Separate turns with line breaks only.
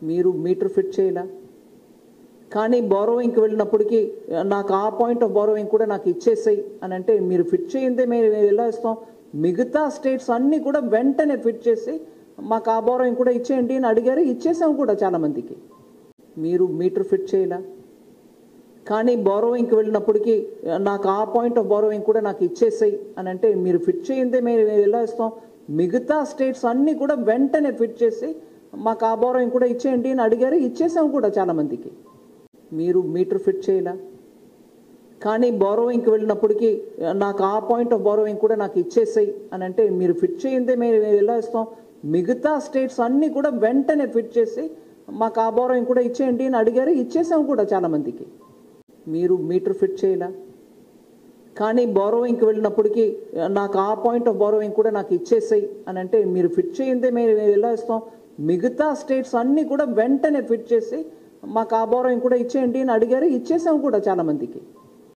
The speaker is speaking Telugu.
మీరు మీటర్ ఫిట్ చేయలా కానీ బారోయింగ్కి వెళ్ళినప్పటికీ నాకు ఆ పాయింట్ ఆఫ్ బారోయింగ్ కూడా నాకు ఇచ్చేసాయి అని అంటే మీరు ఫిట్ చేయిందే మేము ఎలా ఇస్తాం మిగతా స్టేట్స్ అన్నీ కూడా వెంటనే ఫిట్ చేసి మాకు ఆ బారోయింగ్ కూడా ఇచ్చేయండి అని అడిగారు ఇచ్చేసాం కూడా చాలామందికి మీరు మీటర్ ఫిట్ చేయలా కానీ బారోయింగ్కి వెళ్ళినప్పటికీ నాకు ఆ పాయింట్ ఆఫ్ బారోయింగ్ కూడా నాకు ఇచ్చేసాయి అని అంటే మీరు ఫిట్ చేయిందే మేము ఎలా ఇస్తాం మిగతా స్టేట్స్ అన్నీ కూడా వెంటనే ఫిట్ చేసి మాకు ఆ బారోయింగ్ కూడా ఇచ్చేయండి అని అడిగారు ఇచ్చేసాం కూడా చాలామందికి మీరు మీటర్ ఫిట్ చేయలా కానీ బారోయింగ్కి వెళ్ళినప్పటికీ నాకు ఆ పాయింట్ ఆఫ్ బారోయింగ్ కూడా నాకు ఇచ్చేసాయి అని అంటే మీరు ఫిట్ చేయిందే మేము ఎలా ఇస్తాం మిగతా స్టేట్స్ అన్నీ కూడా వెంటనే ఫిట్ చేసి మాకు ఆ బారోయింగ్ కూడా ఇచ్చేయండి అని అడిగారు ఇచ్చేసాం కూడా చాలామందికి మీరు మీటర్ ఫిట్ చేయలా కానీ బారోయింగ్కి వెళ్ళినప్పటికీ నాకు ఆ పాయింట్ ఆఫ్ బారోయింగ్ కూడా నాకు ఇచ్చేసాయి అని అంటే మీరు ఫిట్ చేయిందే మేము ఎలా ఇస్తాం మిగతా స్టేట్స్ అన్నీ కూడా వెంటనే ఫిట్ చేసి మాకు ఆ బారోయింగ్ కూడా ఇచ్చేయండి అని అడిగారు ఇచ్చేసాం కూడా చాలామందికి